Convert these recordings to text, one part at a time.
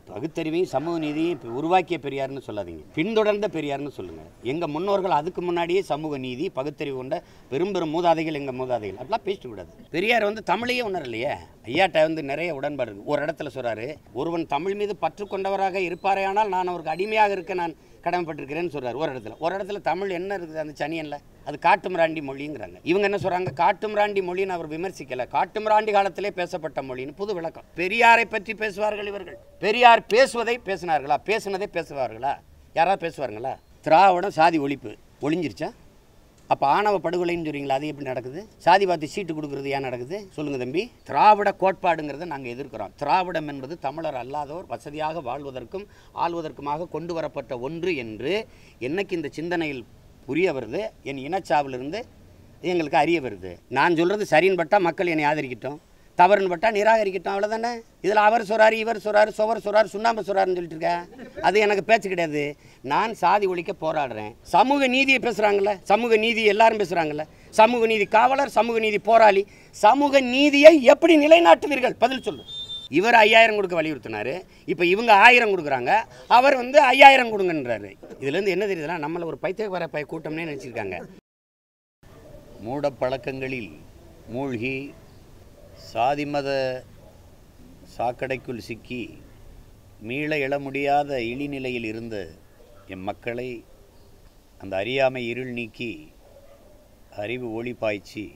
பகுத்தறிவையும் சமூக நீதியும் இப்ப உருவாக்கிய பெரியார்னு சொல்லாதீங்க பின்தொடர்ந்த பெரியார்னு சொல்லுங்க எங்க முன்னோர்கள் அதுக்கு முன்னாடியே சமூக நீதி பகுத்தறிவு கொண்ட பெரும் பெரும் மூதாதைகள் எங்க மூதாதைகள் அப்படிலாம் பேசிட்டு கூடாது பெரியார் வந்து தமிழையே உணரலையே ஐயாட்ட வந்து நிறைய உடன்பாடு இருக்கு ஒரு இடத்துல சொல்றாரு ஒருவன் தமிழ் மீது பற்று கொண்டவராக இருப்பாரேயானால் நான் அவருக்கு அடிமையாக இருக்க நான் கடமைப்பட்டிருக்கிறேன்னு சொல்றாரு ஒரு இடத்துல ஒரு இடத்துல தமிழ் என்ன இருக்குது அந்த சனியன்ல அது காட்டுமிராண்டி மொழிங்கிறாங்க இவங்க என்ன சொல்றாங்க காட்டுமிராண்டி மொழின்னு அவர் விமர்சிக்கல காட்டுமிராண்டி காலத்திலே பேசப்பட்ட மொழின்னு புது விளக்கம் பெரியாரை பற்றி பேசுவார்கள் இவர்கள் பெரியார் பேசுவதை பேசினார்களா பேசுனதை பேசுவார்களா யாராவது பேசுவாருங்களா திராவிடம் சாதி ஒழிப்பு ஒளிஞ்சிருச்சா அப்போ ஆணவ படுகொலைன்னு சொல்றீங்களா அது எப்படி நடக்குது சாதி பார்த்து சீட்டு கொடுக்கறது ஏன் நடக்குது சொல்லுங்க தம்பி திராவிட கோட்பாடுங்கிறத நாங்கள் எதிர்க்கிறோம் திராவிடம் என்பது தமிழர் அல்லாதோர் வசதியாக வாழ்வதற்கும் ஆள்வதற்குமாக கொண்டு வரப்பட்ட ஒன்று என்று என்னைக்கு இந்த சிந்தனையில் புரிய வருது என் இனச்சாவிலிருந்து எங்களுக்கு அறிய வருது நான் சொல்கிறது சரின்னு பட்டா மக்கள் என்னை ஆதரிக்கட்டும் தவறுன்னு பட்டா நிராகரிக்கட்டும் அவ்வளோதானே இதில் அவர் சொல்றாரு இவர் சொல்றாரு சுவர் சொல்றாரு சுண்ணாம்பு சொல்றாருன்னு சொல்லிட்டு இருக்க அது எனக்கு பேச்சு கிடையாது நான் சாதி ஒழிக்க போராடுறேன் சமூக நீதியை பேசுகிறாங்கல்ல சமூக நீதி எல்லாரும் பேசுகிறாங்கல்ல சமூக நீதி காவலர் சமூக நீதி போராளி சமூக நீதியை எப்படி நிலைநாட்டுவீர்கள் பதில் சொல்லு இவர் ஐயாயிரம் கொடுக்க வலியுறுத்தினாரு இப்போ இவங்க ஆயிரம் கொடுக்குறாங்க அவர் வந்து ஐயாயிரம் கொடுங்கன்றாரு இதுலேருந்து என்ன தெரியுதுன்னா நம்மளை ஒரு பைத்தியக்கார பய கூட்டம்னே நினச்சிருக்காங்க மூட பழக்கங்களில் மூழ்கி சாதி மத சாக்கடைக்குள் சிக்கி மீள எழ முடியாத இழிநிலையில் இருந்த எம் மக்களை அந்த அறியாமை இருள் நீக்கி அறிவு ஒளி பாய்ச்சி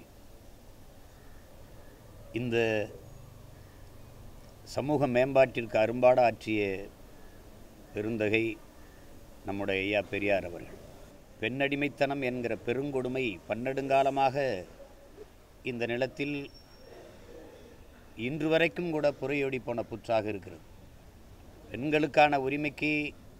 இந்த சமூக மேம்பாட்டிற்கு அரும்பாடு ஆற்றிய பெருந்தகை நம்முடைய ஐயா பெரியார் அவர்கள் பெண்ணடிமைத்தனம் என்கிற பெருங்கொடுமை பன்னெடுங்காலமாக இந்த நிலத்தில் இன்று வரைக்கும் கூட புறையோடி போன புற்றாக இருக்கிறது பெண்களுக்கான உரிமைக்கு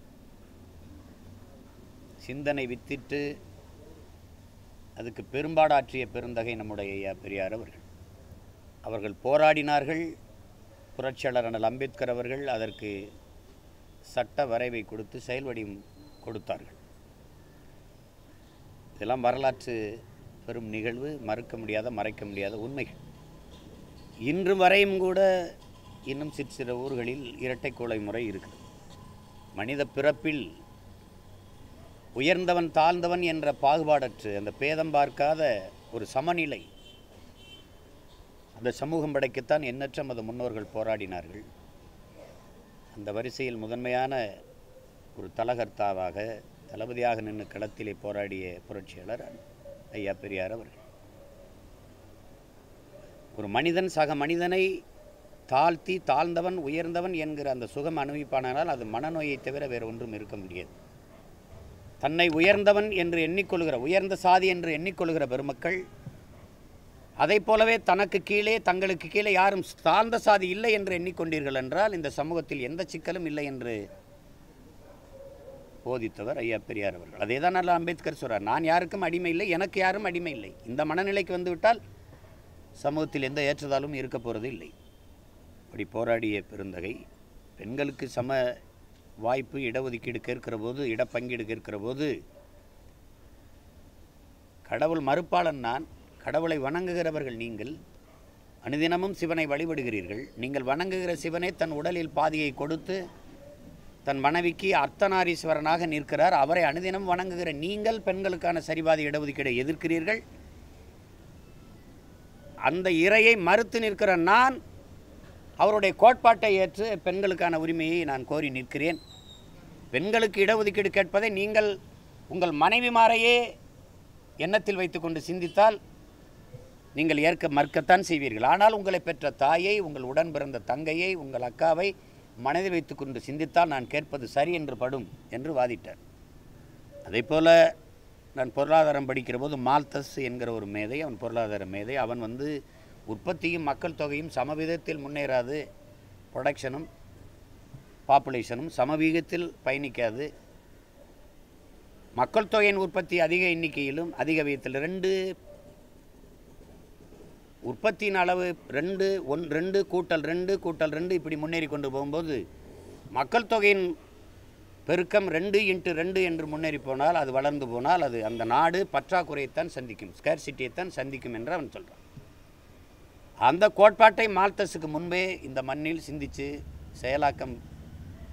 சிந்தனை வித்திட்டு அதுக்கு பெரும்பாடாற்றிய பெருந்தகை நம்முடைய ஐயா பெரியார் அவர்கள் அவர்கள் போராடினார்கள் புரட்சியாளர் அண்ணல் அம்பேத்கர் அவர்கள் அதற்கு சட்ட வரைவை கொடுத்து செயல்வடிவம் கொடுத்தார்கள் இதெல்லாம் வரலாற்று பெரும் நிகழ்வு மறுக்க முடியாத மறைக்க முடியாத உண்மைகள் இன்று வரையும் கூட இன்னும் சிறு சில ஊர்களில் இரட்டை கொலை முறை இருக்குது மனித பிறப்பில் உயர்ந்தவன் தாழ்ந்தவன் என்ற பாகுபாடற்று அந்த பேதம் பார்க்காத ஒரு சமநிலை அந்த சமூகம் படைக்கத்தான் எண்ணற்ற மத முன்னோர்கள் போராடினார்கள் அந்த வரிசையில் முதன்மையான ஒரு தலகர்த்தாவாக தளபதியாக நின்று களத்திலே போராடிய புரட்சியாளர் ஐயா பெரியார் அவர்கள் ஒரு மனிதன் சக மனிதனை தாழ்த்தி தாழ்ந்தவன் உயர்ந்தவன் என்கிற அந்த சுகம் அனுபவிப்பானால் அது மனநோயை தவிர வேறு ஒன்றும் இருக்க முடியாது தன்னை உயர்ந்தவன் என்று எண்ணிக்கொள்கிற உயர்ந்த சாதி என்று எண்ணிக்கொள்கிற பெருமக்கள் அதைப் போலவே தனக்கு கீழே தங்களுக்கு கீழே யாரும் தாழ்ந்த சாதி இல்லை என்று எண்ணிக்கொண்டீர்கள் என்றால் இந்த சமூகத்தில் எந்த சிக்கலும் இல்லை என்று போதித்தவர் ஐயா பெரியார் அவர்கள் அதே தான் நல்லா அம்பேத்கர் சொல்றார் நான் யாருக்கும் அடிமை இல்லை எனக்கு யாரும் அடிமை இல்லை இந்த மனநிலைக்கு வந்துவிட்டால் சமூகத்தில் எந்த ஏற்றதாலும் இருக்க போகிறது இல்லை அப்படி போராடிய பெருந்தகை பெண்களுக்கு சம வாய்ப்பு இடஒதுக்கீடு கேட்கிற போது இடப்பங்கீடு கேட்கிற போது கடவுள் மறுப்பாளன் நான் கடவுளை வணங்குகிறவர்கள் நீங்கள் அனுதினமும் சிவனை வழிபடுகிறீர்கள் நீங்கள் வணங்குகிற சிவனே தன் உடலில் பாதியை கொடுத்து தன் மனைவிக்கு அர்த்தநாரீஸ்வரனாக நிற்கிறார் அவரை அனுதினம் வணங்குகிற நீங்கள் பெண்களுக்கான சரிபாதி இடஒதுக்கீடை எதிர்க்கிறீர்கள் அந்த இறையை மறுத்து நிற்கிற நான் அவருடைய கோட்பாட்டை ஏற்று பெண்களுக்கான உரிமையை நான் கோரி நிற்கிறேன் பெண்களுக்கு இடஒதுக்கீடு கேட்பதை நீங்கள் உங்கள் மனைவிமாரையே எண்ணத்தில் வைத்துக்கொண்டு சிந்தித்தால் நீங்கள் ஏற்க மறுக்கத்தான் செய்வீர்கள் ஆனால் உங்களை பெற்ற தாயை உங்கள் உடன் பிறந்த தங்கையை உங்கள் அக்காவை மனதில் வைத்துக்கொண்டு சிந்தித்தால் நான் கேட்பது சரி என்று படும் என்று வாதிட்டார் அதேபோல் நான் பொருளாதாரம் படிக்கிற போது மால்தஸ் என்கிற ஒரு மேதை அவன் பொருளாதார மேதை அவன் வந்து உற்பத்தியும் மக்கள் தொகையும் சமவிதத்தில் முன்னேறாது ப்ரொடக்ஷனும் பாப்புலேஷனும் சமவிகிதத்தில் பயணிக்காது மக்கள் தொகையின் உற்பத்தி அதிக எண்ணிக்கையிலும் அதிக விகிதத்தில் ரெண்டு உற்பத்தியின் அளவு ரெண்டு ஒன் ரெண்டு கூட்டல் ரெண்டு கூட்டல் ரெண்டு இப்படி முன்னேறி கொண்டு போகும்போது மக்கள் தொகையின் பெருக்கம் ரெண்டு இன்ட்டு ரெண்டு என்று முன்னேறி போனால் அது வளர்ந்து போனால் அது அந்த நாடு பற்றாக்குறையைத்தான் சந்திக்கும் ஸ்கேர்சிட்டியைத்தான் சந்திக்கும் என்று அவன் சொல்கிறான் அந்த கோட்பாட்டை மால்தஸுக்கு முன்பே இந்த மண்ணில் சிந்தித்து செயலாக்கம்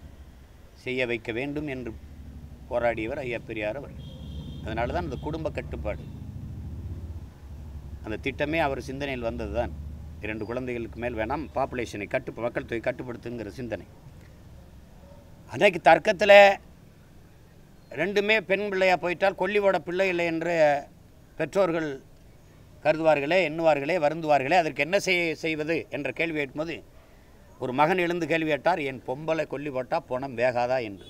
செய்ய வைக்க வேண்டும் என்று போராடியவர் ஐயா பெரியார் அவர் அதனால தான் அந்த குடும்ப கட்டுப்பாடு அந்த திட்டமே அவர் சிந்தனையில் வந்தது தான் இரண்டு குழந்தைகளுக்கு மேல் வேணாம் பாப்புலேஷனை கட்டு மக்கள் தொகை கட்டுப்படுத்துங்கிற சிந்தனை அன்னைக்கு தர்க்கத்தில் ரெண்டுமே பெண் பிள்ளையாக போயிட்டால் கொல்லிவோட பிள்ளை இல்லை என்று பெற்றோர்கள் கருதுவார்களே எண்ணுவார்களே வருந்துவார்களே அதற்கு என்ன செய்ய செய்வது என்ற கேள்வி கேட்கும்போது ஒரு மகன் எழுந்து கேள்வி கேட்டார் என் பொம்பளை கொல்லி போட்டால் பணம் வேகாதா என்று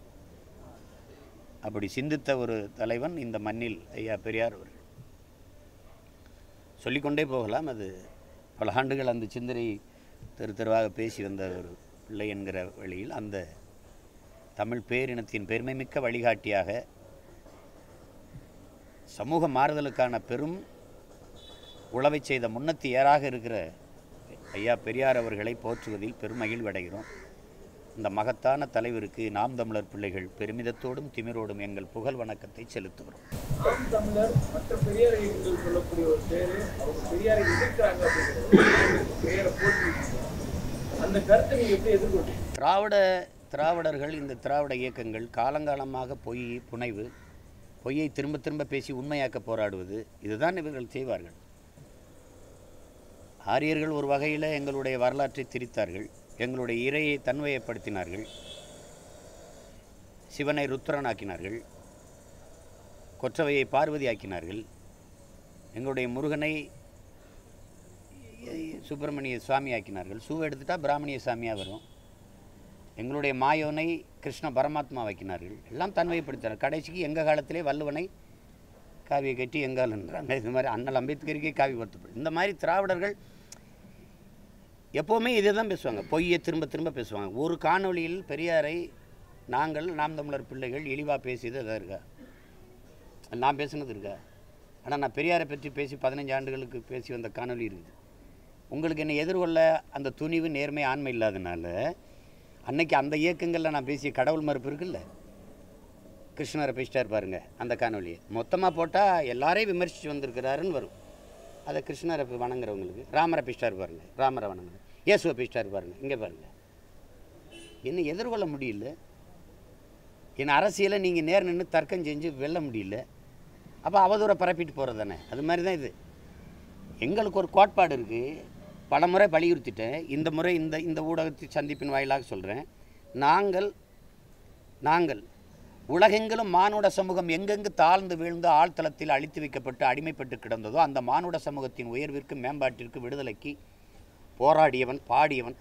அப்படி சிந்தித்த ஒரு தலைவன் இந்த மண்ணில் ஐயா பெரியார் அவர்கள் சொல்லிக்கொண்டே போகலாம் அது பல ஆண்டுகள் அந்த சிந்தனை தெரு தெருவாக பேசி வந்த ஒரு பிள்ளை என்கிற வழியில் அந்த தமிழ் பேரினத்தின் பெருமைமிக்க வழிகாட்டியாக சமூக மாறுதலுக்கான பெரும் உழவை செய்த முன்னத்தி ஏறாக இருக்கிற ஐயா பெரியார் அவர்களை போற்றுவதில் பெருமகிழ்வடைகிறோம் இந்த மகத்தான தலைவருக்கு நாம் தமிழர் பிள்ளைகள் பெருமிதத்தோடும் திமிரோடும் எங்கள் புகழ் வணக்கத்தை செலுத்துகிறோம் நாம் தமிழர் மற்ற பெரியார் இயக்கங்கள் சொல்லக்கூடிய ஒரு பேரு அவங்க பெரியாரை எதிர்க்கிறாங்க அப்படிங்கிறது பெரியாரை போட்டி அந்த கருத்தை நீங்க எப்படி எதிர்கொண்டீங்க திராவிட திராவிடர்கள் இந்த திராவிட இயக்கங்கள் காலங்காலமாக பொய் புனைவு பொய்யை திரும்ப திரும்ப பேசி உண்மையாக்க போராடுவது இதுதான் இவர்கள் செய்வார்கள் ஆரியர்கள் ஒரு வகையில் எங்களுடைய வரலாற்றை திரித்தார்கள் எங்களுடைய இறையை தன்வயப்படுத்தினார்கள் சிவனை ருத்ரனாக்கினார்கள் கொற்றவையை பார்வதி ஆக்கினார்கள் எங்களுடைய முருகனை சுப்பிரமணிய சுவாமி ஆக்கினார்கள் சூவை எடுத்துட்டா பிராமணிய சாமியாக வரும் எங்களுடைய மாயோனை கிருஷ்ண பரமாத்மா வைக்கினார்கள் எல்லாம் தன்மைப்படுத்தினார் கடைசிக்கு எங்கள் காலத்திலே வள்ளுவனை காவியை கட்டி எங்கால்ன்றாங்க இது மாதிரி அண்ணல் அம்பேத்கருக்கே காவி வருத்தப்படும் இந்த மாதிரி திராவிடர்கள் எப்போவுமே இதை தான் பேசுவாங்க பொய்யை திரும்ப திரும்ப பேசுவாங்க ஒரு காணொளியில் பெரியாரை நாங்கள் நாம் தமிழர் பிள்ளைகள் இழிவாக பேசியது எதாவது இருக்கா நான் பேசுனது இருக்கா ஆனால் நான் பெரியாரை பற்றி பேசி பதினஞ்சு ஆண்டுகளுக்கு பேசி வந்த காணொளி இருக்குது உங்களுக்கு என்னை எதிர்கொள்ள அந்த துணிவு நேர்மை ஆண்மை இல்லாதனால அன்னைக்கு அந்த இயக்கங்களில் நான் பேசிய கடவுள் மறுப்பு இருக்குல்ல கிருஷ்ணரை பேசிட்டார் பாருங்க அந்த காணொலியை மொத்தமாக போட்டால் எல்லாரையும் விமர்சித்து வந்திருக்கிறாருன்னு வரும் அதை கிருஷ்ணரை போய் வணங்குறவங்களுக்கு ராமரை பேசிட்டார் பாருங்க ராமரை வணங்குங்க இயேசுவை பேசிட்டார் பாருங்க இங்கே பாருங்க என்ன எதிர்கொள்ள முடியல என் அரசியலை நீங்கள் நேர் நின்று தர்க்கம் செஞ்சு வெல்ல முடியல அப்போ அவதூறை பரப்பிட்டு போகிறது தானே அது மாதிரி தான் இது எங்களுக்கு ஒரு கோட்பாடு இருக்குது பல முறை வலியுறுத்திட்டேன் இந்த முறை இந்த இந்த ஊடகத்தை சந்திப்பின் வாயிலாக சொல்கிறேன் நாங்கள் நாங்கள் உலகெங்கிலும் மானுட சமூகம் எங்கெங்கு தாழ்ந்து வீழ்ந்து ஆழ்தளத்தில் அழித்து வைக்கப்பட்டு அடிமைப்பட்டு கிடந்ததோ அந்த மானுட சமூகத்தின் உயர்விற்கு மேம்பாட்டிற்கு விடுதலைக்கு போராடியவன் பாடியவன்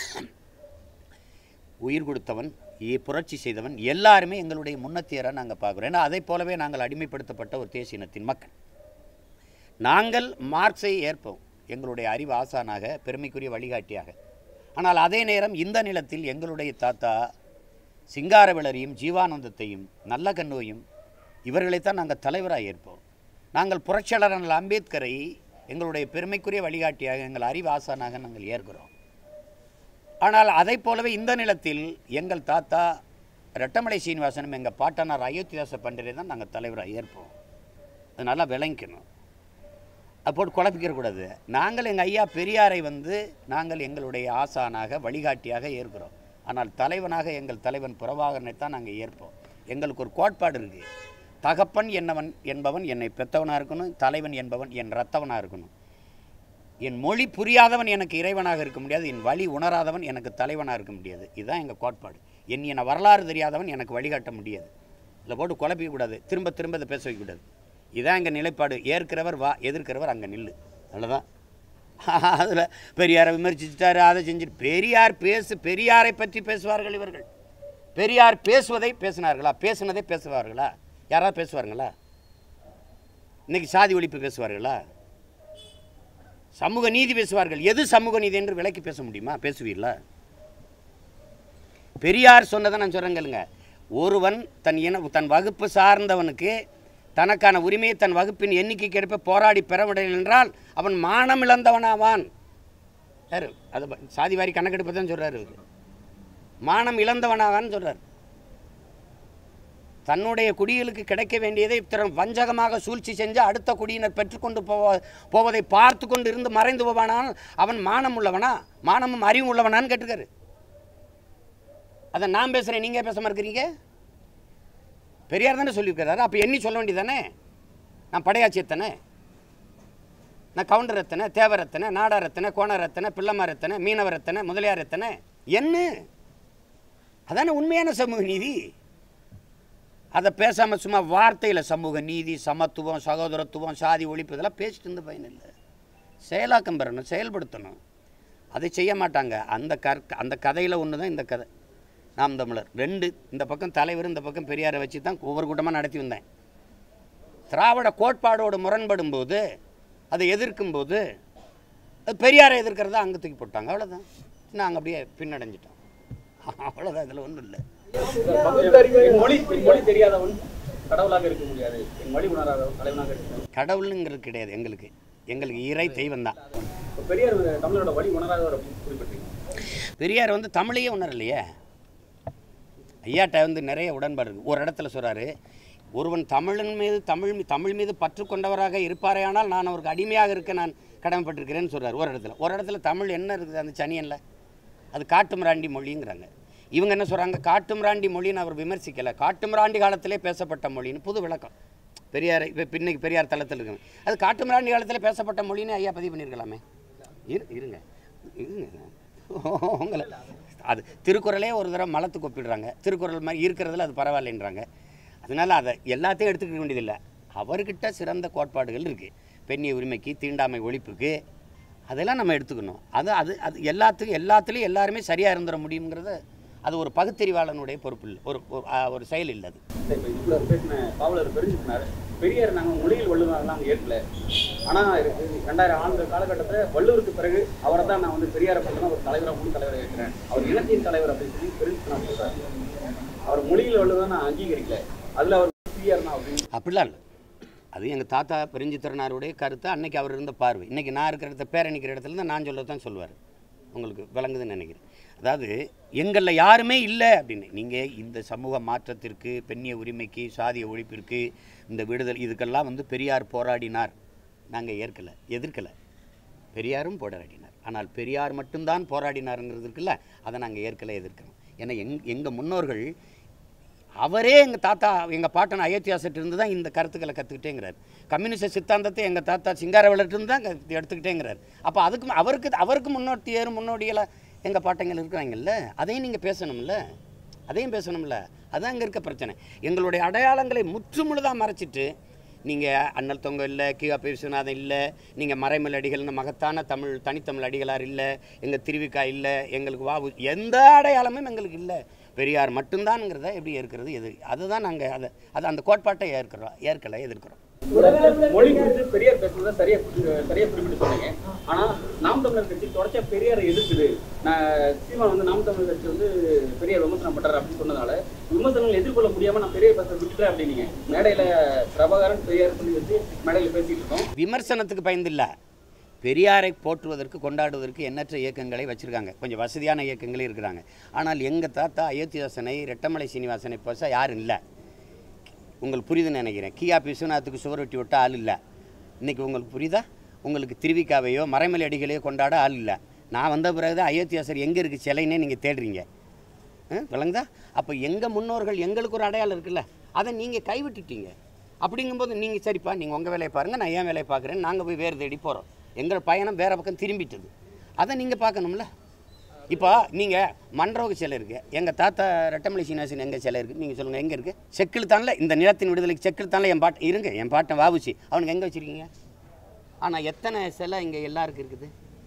உயிர் கொடுத்தவன் இ- புரட்சி செய்தவன் எல்லாருமே எங்களுடைய முன்னத்தியராக நாங்கள் பார்க்குறோம் ஏன்னா அதை போலவே நாங்கள் அடிமைப்படுத்தப்பட்ட ஒரு தேசிய இனத்தின் மக்கள் நாங்கள் மார்க்ஸை ஏற்போம் எங்களுடைய அறிவு ஆசானாக பெருமைக்குரிய வழிகாட்டியாக ஆனால் அதே நேரம் இந்த நிலத்தில் எங்களுடைய தாத்தா சிங்காரவிளரையும் ஜீவானந்தத்தையும் நல்ல கண்ணுவையும் இவர்களைத்தான் நாங்கள் தலைவராக ஏற்போம் நாங்கள் புரட்சியாளர் அண்ணல் அம்பேத்கரை எங்களுடைய பெருமைக்குரிய வழிகாட்டியாக எங்கள் அறிவு ஆசானாக நாங்கள் ஏற்கிறோம் ஆனால் அதைப் போலவே இந்த நிலத்தில் எங்கள் தாத்தா ரெட்டமலை சீனிவாசனும் எங்கள் பாட்டனார் அயோத்திதாச பண்டிரை தான் நாங்கள் தலைவராக ஏற்போம் அது நல்லா விளங்கிக்கணும் அது போட்டு குழப்பிக்கிறக்கூடாது நாங்கள் எங்கள் ஐயா பெரியாரை வந்து நாங்கள் எங்களுடைய ஆசானாக வழிகாட்டியாக ஏற்கிறோம் ஆனால் தலைவனாக எங்கள் தலைவன் புறவாகனை தான் நாங்கள் ஏற்போம் எங்களுக்கு ஒரு கோட்பாடு இருக்குது தகப்பன் என்னவன் என்பவன் என்னை பெத்தவனாக இருக்கணும் தலைவன் என்பவன் என் ரத்தவனாக இருக்கணும் என் மொழி புரியாதவன் எனக்கு இறைவனாக இருக்க முடியாது என் வழி உணராதவன் எனக்கு தலைவனாக இருக்க முடியாது இதுதான் எங்கள் கோட்பாடு என் என வரலாறு தெரியாதவன் எனக்கு வழிகாட்ட முடியாது இதில் போட்டு குழப்பிக்கக்கூடாது திரும்ப திரும்ப இதை பேச வைக்கக்கூடாது இதான் எங்கள் நிலைப்பாடு ஏற்கிறவர் வா எதிர்க்கிறவர் அங்கே நில்லு அவ்வளோதான் அதில் பெரியாரை விமர்சிச்சிட்டாரு அதை செஞ்சுட்டு பெரியார் பேசு பெரியாரை பற்றி பேசுவார்கள் இவர்கள் பெரியார் பேசுவதை பேசினார்களா பேசுனதை பேசுவார்களா யாராவது பேசுவாருங்களா இன்னைக்கு சாதி ஒழிப்பு பேசுவார்களா சமூக நீதி பேசுவார்கள் எது சமூக நீதி என்று விளக்கி பேச முடியுமா பேசுவீர்களா பெரியார் சொன்னதை நான் சொல்கிறேங்களுங்க ஒருவன் தன் இன தன் வகுப்பு சார்ந்தவனுக்கு தனக்கான உரிமையை தன் வகுப்பின் எண்ணிக்கைக்கு ஏற்ப போராடி பெற முடியவில்லை என்றால் அவன் மானம் இழந்தவனாவான் யாரு அது ப- சாதி வாரி கணக்கெடுப்பு தான் சொல்கிறாரு மானம் இழந்தவனாவான்னு சொல்கிறார் தன்னுடைய குடிகளுக்கு கிடைக்க வேண்டியதை திறன் வஞ்சகமாக சூழ்ச்சி செஞ்சு அடுத்த குடியினர் பெற்றுக்கொண்டு போவ போவதை பார்த்து கொண்டு இருந்து மறைந்து போவானால் அவன் மானம் உள்ளவனா மானமும் அறிவும் உள்ளவனான்னு கேட்டிருக்காரு அதை நான் பேசுகிறேன் நீங்கள் பேசாமல் இருக்கிறீங்க பெரியார் தானே சொல்லியிருக்கிறாரு அப்போ எண்ணி சொல்ல வேண்டியதானே நான் படையாச்சி எத்தனை நான் கவுண்டர் எத்தனை தேவர் எத்தனை நாடார் எத்தனை கோணர் எத்தனை பிள்ளைமார் எத்தனை மீனவர் எத்தனை முதலியார் எத்தனை என்ன அதானே உண்மையான சமூக நீதி அதை பேசாமல் சும்மா வார்த்தையில் சமூக நீதி சமத்துவம் சகோதரத்துவம் சாதி ஒழிப்பு இதெல்லாம் பேசிட்டு இருந்த பயன் இல்லை செயலாக்கம் பெறணும் செயல்படுத்தணும் அதை செய்ய மாட்டாங்க அந்த கற் அந்த கதையில் ஒன்று தான் இந்த கதை நாம் தமிழர் ரெண்டு இந்த பக்கம் தலைவர் இந்த பக்கம் பெரியாரை வச்சு தான் ஒவ்வொரு கூட்டமாக நடத்தி வந்தேன் திராவிட கோட்பாடோடு முரண்படும் போது அதை எதிர்க்கும் போது அது பெரியாரை எதிர்க்கிறத அங்கே தூக்கி போட்டாங்க அவ்வளோதான் நாங்கள் அப்படியே பின்னடைஞ்சிட்டோம் அவ்வளோதான் இதில் ஒன்றும் இல்லை பகுத்தறிவு என் மொழி என் மொழி தெரியாதவன் கடவுளாக இருக்க முடியாது என் மொழி உணராதவன் தலைவனாக இருக்க முடியாது கடவுளுங்கிறது கிடையாது எங்களுக்கு எங்களுக்கு இறை தெய்வம் தான் இப்போ பெரியார் தமிழரோட வழி உணராதவர் அப்படின்னு குறிப்பிட்டீங்க பெரியார் வந்து தமிழையே உணரலையே ஐயாட்ட வந்து நிறைய உடன்பாடு இருக்கு ஒரு இடத்துல சொல்கிறாரு ஒருவன் தமிழின் மீது தமிழ் மீ- தமிழ் மீது பற்று கொண்டவராக இருப்பாரேயானால் நான் அவருக்கு அடிமையாக இருக்க நான் கடமைப்பட்டிருக்கிறேன்னு சொல்றாரு ஒரு இடத்துல ஒரு இடத்துல தமிழ் என்ன இருக்குது அந்த சனியனில் அது காட்டுமிராண்டி மொழிங்கிறாங்க இவங்க என்ன சொல்கிறாங்க காட்டுமிராண்டி மொழின்னு அவர் விமர்சிக்கலை காட்டுமிராண்டி காலத்திலே பேசப்பட்ட மொழின்னு புது விளக்கம் பெரியார் இப்போ இன்னைக்கு பெரியார் தளத்தில் இருக்காங்க அது காட்டுமிராண்டி காலத்தில் பேசப்பட்ட மொழின்னு ஐயா பதிவு பண்ணியிருக்கலாமே இரு இருங்க இருங்க உங்களை அது திருக்குறளே ஒரு தடவை மலத்துக்கு ஒப்பிடுறாங்க திருக்குறள் மாதிரி இருக்கிறதுல அது பரவாயில்லைன்றாங்க அதனால அதை எல்லாத்தையும் எடுத்துக்க வேண்டியதில்லை அவர்கிட்ட சிறந்த கோட்பாடுகள் இருக்குது பெண்ணிய உரிமைக்கு தீண்டாமை ஒழிப்புக்கு அதெல்லாம் நம்ம எடுத்துக்கணும் அது அது அது எல்லாத்துக்கும் எல்லாத்துலேயும் எல்லாருமே சரியாக இருந்துட முடியுங்கிறது அது ஒரு பகுத்தறிவாளனுடைய பொறுப்பு இல்லை ஒரு ஒரு- ஆ, ஒரு செயல் இல்லை அது இப்போ இதுக்குள்ள பேசின பாவலர் தெரிஞ்சுக்கினார் பெரியார் நாங்கள் மொழியில் வள்ளுவர்லாம் நாங்கள் ஏற்கல ஆனால் ரெண்டாயிரம் ஆண்டு காலகட்டத்தில் வள்ளுவருக்கு பிறகு அவரை தான் நான் வந்து பெரியாரை பார்த்தா ஒரு தலைவராக முன் தலைவரை இருக்கிறேன் அவர் இனத்தின் தலைவர் அப்படின்னு சொல்லி தெரிஞ்சுக்கணும் சொல்கிறார் அவர் மொழியில் வள்ளுவர் நான் அங்கீகரிக்கல அதில் அவர் பெரியார் தான் அப்படின்னு அப்படிலாம் இல்லை அது எங்கள் தாத்தா பெருஞ்சித்திரனாருடைய கருத்து அன்னைக்கு அவர் இருந்த பார்வை இன்னைக்கு நான் இருக்கிற இடத்த பேர் நிற்கிற இடத்துல தான் நான் சொல்ல தான் சொல்லுவார் உங்களுக்கு விளங்குதுன்னு நினைக்கிறேன் அதாவது எங்களில் யாருமே இல்லை அப்படின்னு நீங்கள் இந்த சமூக மாற்றத்திற்கு பெண்ணிய உரிமைக்கு சாதிய ஒழிப்பிற்கு இந்த விடுதல் இதுக்கெல்லாம் வந்து பெரியார் போராடினார் நாங்கள் ஏற்கலை எதிர்க்கலை பெரியாரும் போராடினார் ஆனால் பெரியார் மட்டும்தான் போராடினாருங்கிறது இருக்குல்ல அதை நாங்கள் ஏற்கலை எதிர்க்கிறோம் ஏன்னா எங் எங்கள் முன்னோர்கள் அவரே எங்கள் தாத்தா எங்கள் பாட்டன் அயோத்தியாசட்டு இருந்து தான் இந்த கருத்துக்களை கற்றுக்கிட்டேங்கிறார் கம்யூனிஸ்ட் சித்தாந்தத்தை எங்கள் தாத்தா சிங்காரவளர்ட்டு தான் கத்து- எடுத்துக்கிட்டேங்கிறார் அப்போ அதுக்கு அவருக்கு அவருக்கு முன்னோட்டியர் முன்னோடியெல்லாம் எங்கள் பாட்டங்கள் இருக்கிறாங்கல்ல அதையும் நீங்கள் பேசணும்ல அதையும் பேசணும்ல அதான் அங்கே இருக்க பிரச்சனை எங்களுடைய அடையாளங்களை முற்றுமுழுதாக மறைச்சிட்டு நீங்கள் அண்ணல் தொங்க இல்லை கியூ பி விஸ்வநாதன் இல்லை நீங்கள் மறைமல் அடிகள்னு மகத்தான தமிழ் தனித்தமிழ் அடிகளார் இல்லை எங்கள் திருவிக்கா இல்லை எங்களுக்கு வாவு எந்த அடையாளமும் எங்களுக்கு இல்லை பெரியார் மட்டும்தான்ங்கிறத எப்படி ஏற்கிறது எது அதுதான் நாங்கள் அதை அது அந்த கோட்பாட்டை ஏற்கிறோம் ஏற்கலை எதிர்க்கிறோம் மொழி குறித்து பெரியார் பேசுனதை சரியா குறி- சரியா குறிப்பிட்டு சொன்னீங்க ஆனா நாம் தமிழர் கட்சி தொடர்ச்சியா பெரியாரை எதிர்க்குது நான் சீமான் வந்து நாம் தமிழர் கட்சி வந்து பெரியார் விமர்சனம் பண்றாரு அப்படின்னு சொன்னதால விமர்சனங்கள் எதிர்கொள்ள முடியாம நான் பெரியார் பேச விட்டுட்டேன் அப்படின்னீங்க மேடையில பிரபாகரன் பெரியார் சொல்லி வச்சு மேடையில பேசிட்டு இருக்கோம் விமர்சனத்துக்கு பயந்தில்லை பெரியாரை போற்றுவதற்கு கொண்டாடுவதற்கு எண்ணற்ற இயக்கங்களை வச்சுருக்காங்க கொஞ்சம் வசதியான இயக்கங்களே இருக்கிறாங்க ஆனால் எங்கள் தாத்தா அயோத்தியாசனை ரெட்டமலை சீனிவாசனை பேச யாரும் இல்லை உங்களுக்கு புரியுதுன்னு நினைக்கிறேன் கியா விஸ்வநாத்துக்கு சுவரொட்டி விட்ட ஆள் இல்லை இன்றைக்கி உங்களுக்கு புரியுதா உங்களுக்கு திருவிக்காவையோ மறைமலை அடிகளையோ கொண்டாட ஆள் இல்லை நான் வந்த பிறகு தான் அயோத்தியாசர் எங்கே இருக்குது சிலைன்னே நீங்கள் தேடுறீங்க ஆ, விளங்குதா அப்போ எங்கள் முன்னோர்கள் எங்களுக்கு ஒரு அடையாளம் இருக்குல்ல அதை நீங்கள் கைவிட்டுட்டீங்க அப்படிங்கும்போது நீங்கள் சரிப்பா நீங்கள் உங்கள் வேலையை பாருங்கள் நான் ஏன் வேலையை பார்க்குறேன் நாங்கள் போய் வேறு தேடி போகிறோம் எங்கள் பயணம் வேறு பக்கம் திரும்பிட்டது அதை நீங்கள் பார்க்கணும்ல இப்போ நீங்கள் மன்றோக சிலை இருக்குது எங்கள் தாத்தா ரெட்டமலை சீனிவாசன் எங்கே சிலை இருக்குது நீங்கள் சொல்லுங்கள் எங்கே இருக்குது செக்கில் தானே இந்த நிலத்தின் விடுதலைக்கு செக்கில் தானே என் பாட்டு இருங்க என் பாட்டன் வாவுச்சு அவனுக்கு எங்கே வச்சுருக்கீங்க ஆனால் எத்தனை சிலை இங்கே எல்லாருக்கும் இருக்குது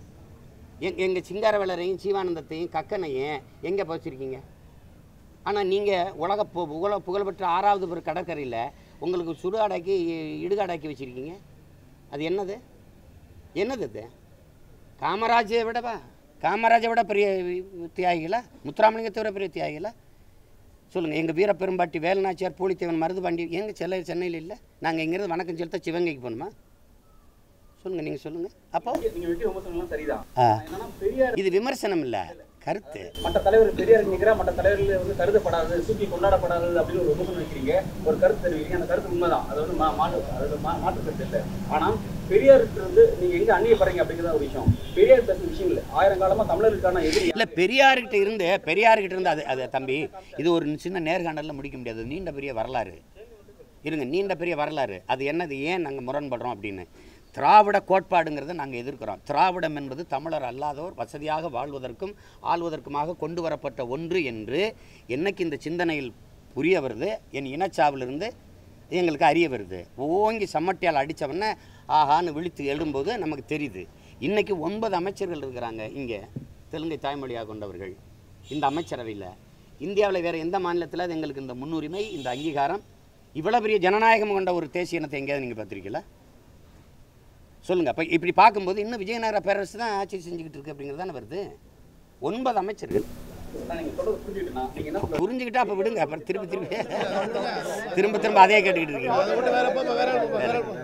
எங் எங்கள் சிங்காரவேலரையும் சீவானந்தத்தையும் கக்கனையும் எங்கே வச்சுருக்கீங்க ஆனால் நீங்கள் உலக பு- புகழ புகழ்பெற்ற ஆறாவது ஒரு கடற்கரையில் உங்களுக்கு சுடுகாடாக்கி இடுகாடாக்கி வச்சுருக்கீங்க அது என்னது என்னது அது காமராஜை விடவா காமராஜை விட பெரிய வி- தியாகிகளா முத்துராமலிங்கத்தை விட பெரிய தியாகிகளா சொல்லுங்கள் எங்கள் வீரப்பெரும்பாட்டி வேலுநாச்சியார் பூலித்தேவன் மருதுபாண்டி எங்கள் சென்னை சென்னையில் இல்லை நாங்கள் இங்கேருந்து வணக்கம் செலுத்த சிவகங்கைக்கு போகணுமா சொல்லுங்கள் நீங்கள் சொல்லுங்கள் அப்போ நீங்க வெட்டி விமர்சனம் எல்லாம் சரிதான் ஆ என்னன்னா பெரியார் இது விமர்சனம் இல்லை கருத்து மற்ற தலைவர் பெரியார் நிற்கிற மற்ற தலைவர்கள் வந்து கருதப்படாது தூக்கி கொண்டாடப்படாது அப்படின்னு ஒரு விமர்சனம் வைக்கிறீங்க ஒரு கருத்து தெரிவிக்கிறீங்க அந்த கருத்து உண்மைதான் அது வந்து மா- மாற்று அது மா- மாற்று கருத்து இல்லை ஆனால் பெரியாருக்கு வந்து நீங்க எங்க அந்நியப்படுறீங்க அப்படிங்கிறத ஒரு விஷயம் பெரியார் பேசுற விஷயம் இல்லை ஆயிரம் காலமா தமிழருக்கான எதிரி இல்லை பெரியார்கிட்ட இருந்து பெரியார்கிட்ட இருந்து அது அது தம்பி இது ஒரு சின்ன நேர்காணலில் முடிக்க முடியாது நீண்ட பெரிய வரலாறு இருங்க நீண்ட பெரிய வரலாறு அது என்னது ஏன் நாங்கள் முரண்படுறோம் அப்படின்னு திராவிட கோட்பாடுங்கிறத நாங்கள் எதிர்க்கிறோம் திராவிடம் என்பது தமிழர் அல்லாதோர் வசதியாக வாழ்வதற்கும் ஆள்வதற்குமாக கொண்டு வரப்பட்ட ஒன்று என்று என்னைக்கு இந்த சிந்தனையில் புரிய வருது என் இனச்சாவிலிருந்து எங்களுக்கு அறிய வருது ஓங்கி சம்மட்டியால் அடித்தவொடனே ஆஹான்னு விழித்து எழும்போது நமக்கு தெரியுது இன்னைக்கு ஒன்பது அமைச்சர்கள் இருக்கிறாங்க இங்கே தெலுங்கை தாய்மொழியாக கொண்டவர்கள் இந்த அமைச்சரவையில் இந்தியாவில் வேறு எந்த மாநிலத்தில் அது எங்களுக்கு இந்த முன்னுரிமை இந்த அங்கீகாரம் இவ்வளோ பெரிய ஜனநாயகம் கொண்ட ஒரு தேசிய இனத்தை எங்கேயாவது நீங்கள் பார்த்துருக்கீங்களா சொல்லுங்கள் அப்போ இப்படி பார்க்கும்போது இன்னும் விஜயநகர பேரரசு தான் ஆட்சி செஞ்சுக்கிட்டு இருக்கு அப்படிங்கிறது தானே வருது ஒன்பது அமைச்சர்கள் நான் நீங்க சொல்றது புரிஞ்சுக்கிட்டேன்னா நீங்க என்ன சொல்ல புரிஞ்சுக்கிட்டா அப்போ விடுங்க அப்புறம் திரும்ப திரும்ப திரும்ப திரும்ப அதே கேட்டுக்கிட்டு இருக்கீங்க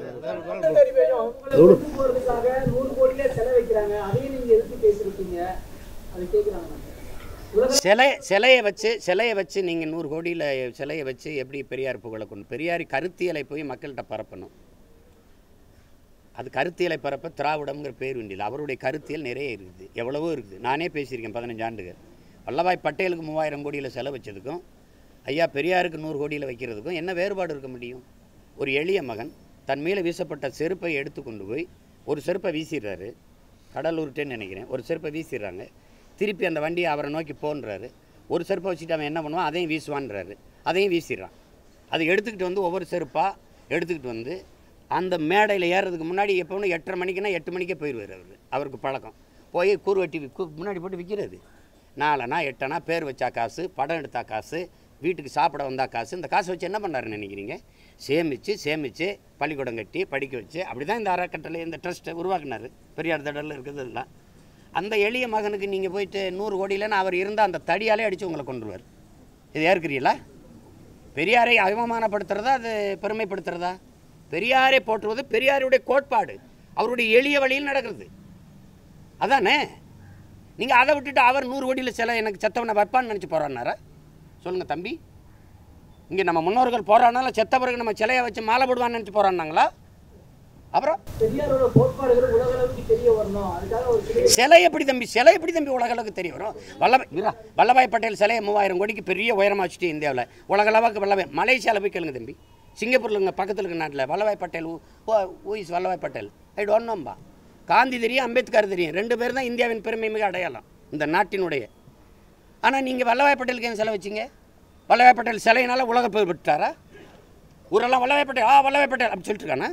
கொண்டு போறதுக்காக நூறு கோடியில செலவழிக்கிறாங்க அதையும் நீங்க எதிர்த்து பேசிருக்கீங்க அது கேக்குறாங்க உலக சிலை சிலையை வச்சு சிலையை வச்சு நீங்கள் நூறு கோடியில் சிலையை வச்சு எப்படி பெரியார் புகழை கொண்டு பெரியார் கருத்தியலை போய் மக்கள்கிட்ட பரப்பணும் அது கருத்தியலை பரப்ப திராவிடம்ங்கிற பேர் வேண்டியது அவருடைய கருத்தியல் நிறைய இருக்குது எவ்வளவோ இருக்குது நானே பேசியிருக்கேன் பதினஞ்சு ஆண்டுகள் வல்லபாய் பட்டேலுக்கு மூவாயிரம் கோடியில் செலவு வச்சதுக்கும் ஐயா பெரியாருக்கு நூறு கோடியில் வைக்கிறதுக்கும் என்ன வேறுபாடு இருக்க முடியும் ஒரு எளிய மகன் தன் மேலே வீசப்பட்ட செருப்பை எடுத்து கொண்டு போய் ஒரு செருப்பை வீசிடுறாரு கடலூர்ட்டேன்னு நினைக்கிறேன் ஒரு செருப்பை வீசிடுறாங்க திருப்பி அந்த வண்டியை அவரை நோக்கி போன்றாரு ஒரு செருப்பை வச்சுட்டு அவன் என்ன பண்ணுவான் அதையும் வீசுவான்றாரு அதையும் வீசிடுறான் அதை எடுத்துக்கிட்டு வந்து ஒவ்வொரு செருப்பாக எடுத்துக்கிட்டு வந்து அந்த மேடையில் ஏறுறதுக்கு முன்னாடி எப்போன்னு எட்டரை மணிக்குன்னா எட்டு மணிக்கே போயிடுவார் அவர் அவருக்கு பழக்கம் போய் கூறு வெட்டி வி- கு- முன்னாடி போட்டு விற்கிறது நாலனா எட்டனா பேர் வச்சா காசு படம் எடுத்தா காசு வீட்டுக்கு சாப்பிட வந்தா காசு இந்த காசை வச்சு என்ன பண்ணுறாருன்னு நினைக்கிறீங்க சேமித்து சேமித்து பள்ளிக்கூடம் கட்டி படிக்க வச்சு அப்படி தான் இந்த அறக்கட்டளை இந்த ட்ரஸ்ட்டை உருவாக்குனார் பெரியார் தடலில் இருக்கிறது எல்லாம் அந்த எளிய மகனுக்கு நீங்கள் போயிட்டு நூறு கோடியிலன்னு அவர் இருந்தால் அந்த தடியாலே அடித்து உங்களை கொண்டுருவார் இது ஏற்கிறீங்களா பெரியாரை அவமானப்படுத்துறதா அது பெருமைப்படுத்துறதா பெரியாரை போற்றுவது பெரியாருடைய கோட்பாடு அவருடைய எளிய வழியில் நடக்கிறது அதானே நீங்கள் அதை விட்டுட்டு அவர் நூறு கோடியில் சில எனக்கு செத்தவனை வைப்பான்னு நினச்சி போகிறான்னாரா சொல்லுங்கள் தம்பி இங்கே நம்ம முன்னோர்கள் போகிறானால செத்த பிறகு நம்ம சிலையை வச்சு மாலை போடுவான்னு நினச்சி போகிறான்னாங்களா அப்புறம் பெரியாரோட கோட்பாடுகள் உலக அளவுக்கு தெரிய வரணும் அதுக்காக ஒரு சிலை சிலை எப்படி தம்பி சிலை எப்படி தம்பி உலக அளவுக்கு தெரிய வரும் வல்லபாய் இரா, வல்லபாய் பட்டேல் சிலையை மூவாயிரம் கோடிக்கு பெரிய உயரமாக வச்சுட்டு இந்தியாவில் உலக அளவுக்கு வல்லபாய் மலேசியாவில் போய் கேளுங்க தம்பி சிங்கப்பூரில் இங்கே பக்கத்தில் இருக்க நாட்டில் Vallabhbhai Patel who is Vallabhbhai Patel I don't நோம்பா காந்தி தெரியும் அம்பேத்கர் தெரியும் ரெண்டு பேர் தான் இந்தியாவின் பெருமை மிக அடையாளம் இந்த நாட்டினுடைய ஆனால் நீங்கள் வல்லபாய் பட்டேலுக்கு ஏன் சிலை வச்சீங்க வல்லபாய் பட்டேல் சிலையினால உலக பேர் விட்டாரா ஊரெல்லாம் வல்லபாய் பட்டேல் ஆ வல்லபாய் பட்டேல் அப்படி சொல்லிட்டு இருக்கானா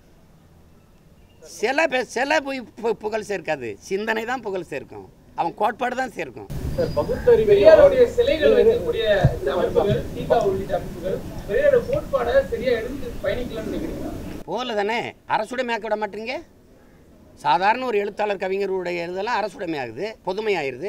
சில பேர் சில போய் பு- புகழ் சேர்க்காது சிந்தனை தான் புகழ் சேர்க்கும் அவன் கோட்பாடு தான் சேர்க்கும் சார் பகுத்தறிவு பெரியாருடைய சிலைகள் வைக்கக்கூடிய இந்த அமைப்புகள் தீகா உள்ளிட்ட அமைப்புகள் பெரியாரோட கோட்பாடை சரியா எடுத்து பயணிக்கலாம்னு நினைக்கிறீங்களா போல தானே அரசுடைமையாக்க விட மாட்டீங்க சாதாரண ஒரு எழுத்தாளர் கவிஞருடைய எழுதெல்லாம் அரசுடைமையாகுது பொதுமையாயிருது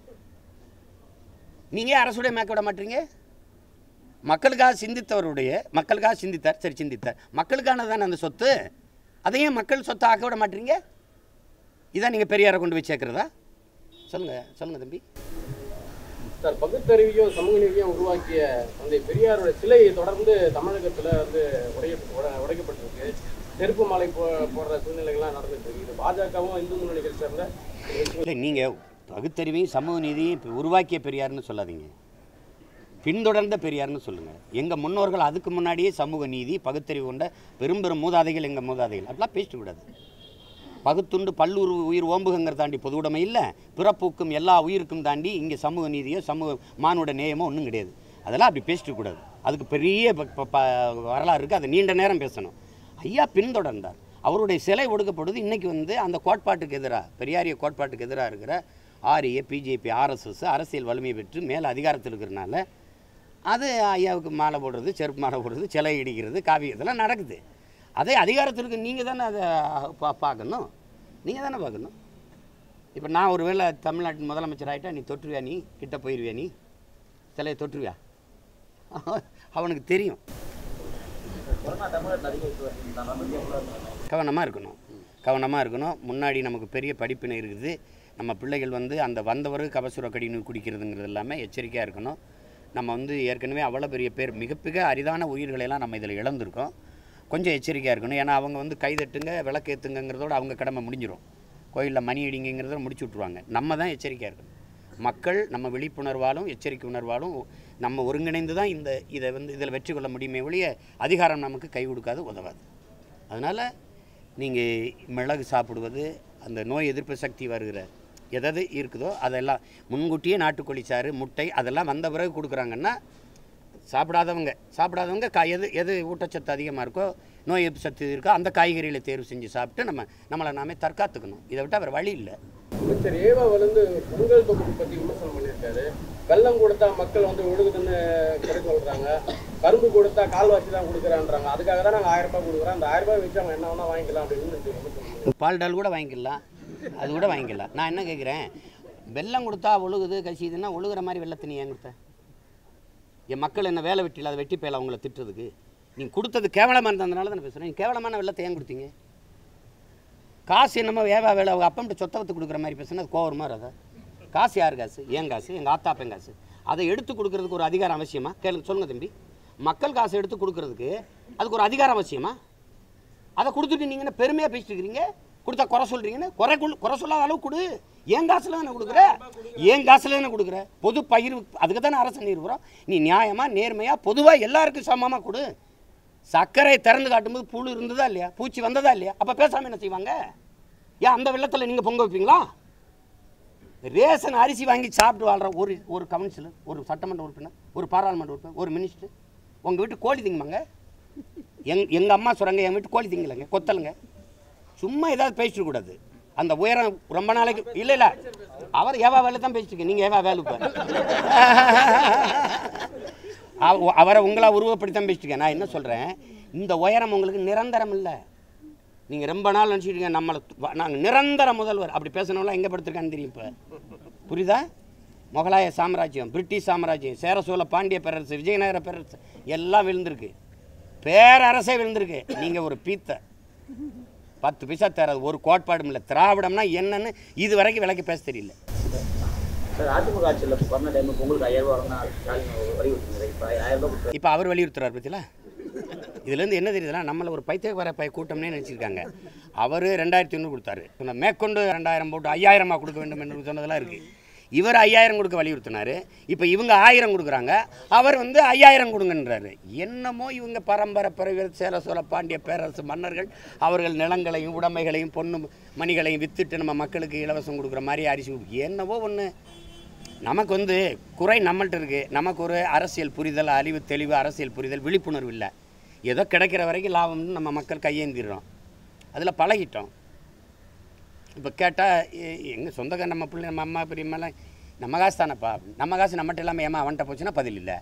நீங்கள் அரசுடைமையாக்க விட மாட்டீங்க மக்களுக்காக சிந்தித்தவருடைய மக்களுக்காக சிந்தித்தார் சரி சிந்தித்தார் மக்களுக்கானது தானே அந்த சொத்து அதையும் மக்கள் சொத்தை ஆக்க விட மாட்டீங்க இதான் நீங்கள் பெரியாரை கொண்டு போய் சேர்க்குறதா சொல்லுங்கள் சொல்லுங்கள் தம்பி சார் பகுத்தறிவையும் சமூக நீதியும் உருவாக்கிய தந்தை பெரியாரோட சிலை தொடர்ந்து தமிழகத்துல வந்து உடைய உட- உடைக்கப்பட்டிருக்கு செருப்பு மாலை போ போடுற சூழ்நிலைகள்லாம் நடந்துட்டு இருக்கு இது பாஜகவும் இந்து முன்னணிகள் சேர்ந்த ஒரு விஷயம். இல்லை நீங்கள் பகுத்தறிவையும் சமூக நீதியும் இப்போ உருவாக்கிய பெரியார்னு சொல்லாதீங்க பின்தொடர்ந்த பெரியார்னு சொல்லுங்கள் எங்கள் முன்னோர்கள் அதுக்கு முன்னாடியே சமூக நீதி பகுத்தறிவு கொண்ட பெரும் பெரும் மூதாதைகள் எங்கள் மூதாதைகள் அப்படிலாம் பேசிட்டு கூடாது பகுத்துண்டு பல்லூர் உயிர் ஓம்புகங்கிற தாண்டி பொது உடைமை இல்லை பிறப்புக்கும் எல்லா உயிருக்கும் தாண்டி இங்கே சமூக நீதியோ சமூக மானுட நேயமோ ஒன்றும் கிடையாது அதெல்லாம் அப்படி பேசிட்டு கூடாது அதுக்கு பெரிய ப- ப- ப- வரலாறு இருக்குது அதை நீண்ட நேரம் பேசணும் ஐயா பின்தொடர்ந்தார் அவருடைய சிலை ஒடுக்கப்படுது இன்றைக்கி வந்து அந்த கோட்பாட்டுக்கு எதிராக பெரியாரிய கோட்பாட்டுக்கு எதிராக இருக்கிற ஆரிய பிஜேபி ஆர்எஸ்எஸ் அரசியல் வலிமை பெற்று மேலே அதிகாரத்தில் இருக்கிறனால அது ஐயாவுக்கு மாலை போடுறது செருப்பு மாலை போடுறது சிலை இடிக்கிறது காவி இதெல்லாம் நடக்குது அதே அதிகாரத்திற்கு நீங்கள் தானே அதை பா பார்க்கணும் நீங்கள் தானே பார்க்கணும் இப்போ நான் ஒரு வேளை தமிழ்நாட்டின் முதலமைச்சர் ஆகிட்டா நீ தொற்றுவியா நீ கிட்ட போயிடுவியா நீ சிலையை தொற்றுவியா அவனுக்கு தெரியும் கொரோனா தமிழர் அதிகரித்து நான் வந்து கவனமாக இருக்கணும் கவனமாக இருக்கணும் முன்னாடி நமக்கு பெரிய படிப்பினை இருக்குது நம்ம பிள்ளைகள் வந்து அந்த வந்தவர் கபசுர கடிநீர் குடிக்கிறதுங்கிறது எல்லாமே எச்சரிக்கையாக இருக்கணும் நம்ம வந்து ஏற்கனவே அவ்வளோ பெரிய பேர் மிக மிக அரிதான உயிர்களையெல்லாம் நம்ம இதில் இழந்திருக்கோம் கொஞ்சம் எச்சரிக்கையாக இருக்கணும் ஏன்னா அவங்க வந்து கைதட்டுங்க விளக்கேற்றுங்கிறதோட அவங்க கடமை முடிஞ்சிடும் கோயிலில் மணி அடிங்கிறத முடிச்சு விட்ருவாங்க நம்ம தான் எச்சரிக்கையாக இருக்கணும் மக்கள் நம்ம விழிப்புணர்வாலும் எச்சரிக்கை உணர்வாலும் நம்ம ஒருங்கிணைந்து தான் இந்த இதை வந்து இதில் வெற்றி கொள்ள முடியுமே ஒழிய அதிகாரம் நமக்கு கை கொடுக்காது உதவாது அதனால் நீங்கள் மிளகு சாப்பிடுவது அந்த நோய் எதிர்ப்பு சக்தி வருகிற எதாவது இருக்குதோ அதெல்லாம் முன்கூட்டியே நாட்டுக்கோழி சாறு முட்டை அதெல்லாம் வந்த பிறகு கொடுக்குறாங்கன்னா சாப்பிடாதவங்க சாப்பிடாதவங்க கா எது எது ஊட்டச்சத்து அதிகமாக இருக்கோ நோய் எதிர்ப்பு சக்தி இருக்கோ அந்த காய்கறிகளை தேர்வு செஞ்சு சாப்பிட்டு நம்ம நம்மளை நாமே தற்காத்துக்கணும் இதை விட்டு அவர் வழி இல்லை அமைச்சர் ஏவா வந்து பொங்கல் தொகுப்பு பத்தி விமர்சனம் பண்ணியிருக்காரு வெள்ளம் கொடுத்தா மக்கள் வந்து ஒழுகுதுன்னு குறை சொல்றாங்க கரும்பு கொடுத்தா கால்வாசி தான் கொடுக்குறான்றாங்க அதுக்காக தான் நாங்கள் ஆயிரம் ரூபாய் கொடுக்குறோம் அந்த ஆயிரம் ரூபாய் வச்சு அவங்க என்ன வேணா வாங்கிக்கலாம் அப்படின்னு விமர்சனம் பண்ணாங்க. பால் டால் கூட வாங்கிக்கலாம் அது கூட வாங்கிக்கலாம் நான் என்ன கேட்குறேன் வெள்ளம் கொடுத்தா ஒழுகுது கசியுதுன்னா ஒழுகுற மாதிரி வெள்ளத்தை நீ ஏன் கொடுத்த என் மக்கள் என்ன வேலை வெட்டி இல்லாத வெட்டி பேல அவங்கள திட்டுறதுக்கு நீங்கள் கொடுத்தது கேவலமாக இருந்ததுனால தான் பேசுகிறேன் நீங்கள் கேவலமான வெள்ளத்தை ஏன் கொடுத்தீங்க காசு என்னமோ வேவா வேலை அவங்க அப்பம்ட்டு சொத்தவத்து கொடுக்குற மாதிரி பேசுனா அது கோவரமா அதை காசு யார் காசு ஏன் காசு எங்கள் ஆத்தாப்பன் காசு அதை எடுத்து கொடுக்கறதுக்கு ஒரு அதிகாரம் அவசியமா கேளுங்க சொல்லுங்க தம்பி மக்கள் காசு எடுத்து கொடுக்கறதுக்கு அதுக்கு ஒரு அதிகாரம் அவசியமா அதை கொடுத்துட்டு நீங்கள் என்ன பெருமையாக பேசிட்டு இருக்கிறீங்க கொடுத்தா குறை சொல்கிறீங்கன்னு குறை குள்- குறை சொல்லாத அளவு கொடு ஏன் காசுல தானே கொடுக்குற ஏன் காசுல தானே கொடுக்குற பொது பகிர்வு அதுக்கு தானே அரசு நிறுவனம் நீ நியாயமாக நேர்மையாக பொதுவாக எல்லாருக்கும் சமமாக கொடு சர்க்கரை திறந்து காட்டும்போது புழு இருந்ததா இல்லையா பூச்சி வந்ததா இல்லையா அப்போ பேசாமல் என்ன செய்வாங்க ஏன் அந்த வெள்ளத்தில் நீங்கள் பொங்க வைப்பீங்களா ரேஷன் அரிசி வாங்கி சாப்பிட்டு வாழ்கிற ஒரு ஒரு கவுன்சிலர் ஒரு சட்டமன்ற உறுப்பினர் ஒரு பாராளுமன்ற உறுப்பினர் ஒரு மினிஸ்டர் உங்கள் வீட்டு கோழி திங்குமாங்க எங் எங்கள் அம்மா சொல்கிறாங்க என் வீட்டு கோழி திங்கலைங்க கொத்தலுங்க சும்மா ஏதாவது பேசிட்டு கூடாது அந்த உயரம் ரொம்ப நாளைக்கு இல்லை இல்லை அவர் ஏவா வேலை தான் பேசிட்டு நீங்கள் ஏவா வேலை இப்போ அவ- அவரை உங்களா உருவப்படி தான் பேசிட்டு நான் என்ன சொல்கிறேன் இந்த உயரம் உங்களுக்கு நிரந்தரம் இல்லை நீங்கள் ரொம்ப நாள் நினச்சிட்டு நம்மளை நாங்கள் நிரந்தர முதல்வர் அப்படி பேசினவங்களாம் எங்கே படுத்திருக்கான்னு தெரியும் இப்போ புரியுதா முகலாய சாம்ராஜ்யம் பிரிட்டிஷ் சாம்ராஜ்யம் சேர சோழ பாண்டிய பேரரசு விஜயநகர பேரரசு எல்லாம் விழுந்திருக்கு பேரரசே விழுந்திருக்கு நீங்கள் ஒரு பீத்தை பத்து பைசா தராது ஒரு கோட்பாடும் இல்லை திராவிடம்னா என்னன்னு இது வரைக்கும் விளக்கி பேச தெரியல சார் அதிமுக ஆட்சியில் பண்ண டைமுக்கு உங்களுக்கு ஐயாயிரம் ரூபா வரணும் ஸ்டாலின் வரி விட்டுருந்தாரு இப்போ ஆயிரம் ரூபாய் கொடுத்தாரு இப்போ அவர் வலியுறுத்துறாரு பத்தியில இதுலேருந்து என்ன தெரியுதுன்னா நம்மளை ஒரு பைத்தியக்கார பய கூட்டம்னே நினச்சிருக்காங்க அவர் ரெண்டாயிரத்தி ஒன்று கொடுத்தாரு சொன்ன மேற்கொண்டு ரெண்டாயிரம் போட்டு ஐயாயிரமாக கொடுக்க வேண்டும் என்று சொன்னதெல்லாம் இருக்குது இவர் ஐயாயிரம் கொடுக்க வலியுறுத்தினாரு இப்போ இவங்க ஆயிரம் கொடுக்குறாங்க அவர் வந்து ஐயாயிரம் கொடுங்கன்றாரு என்னமோ இவங்க பரம்பரை பிறகு சேர சோழ பாண்டிய பேரரசு மன்னர்கள் அவர்கள் நிலங்களையும் உடைமைகளையும் பொண்ணு மணிகளையும் வித்துட்டு நம்ம மக்களுக்கு இலவசம் கொடுக்குற மாதிரி அரிசி கொடுக்கு என்னவோ ஒன்று நமக்கு வந்து குறை நம்மள்ட்ட இருக்குது நமக்கு ஒரு அரசியல் புரிதல் அறிவு தெளிவு அரசியல் புரிதல் விழிப்புணர்வு இல்லை ஏதோ கிடைக்கிற வரைக்கும் லாபம்னு நம்ம மக்கள் கையேந்திடுறோம் அதில் பழகிட்டோம் இப்போ கேட்டால் எங்கள் சொந்தக்கார நம்ம பிள்ளை நம்ம அம்மா பெரியம்மாலாம் நம்ம காசு தானேப்பா நம்ம காசு நம்மகிட்ட இல்லாமல் ஏமா அவன்கிட்ட போச்சுன்னா பதில் இல்லை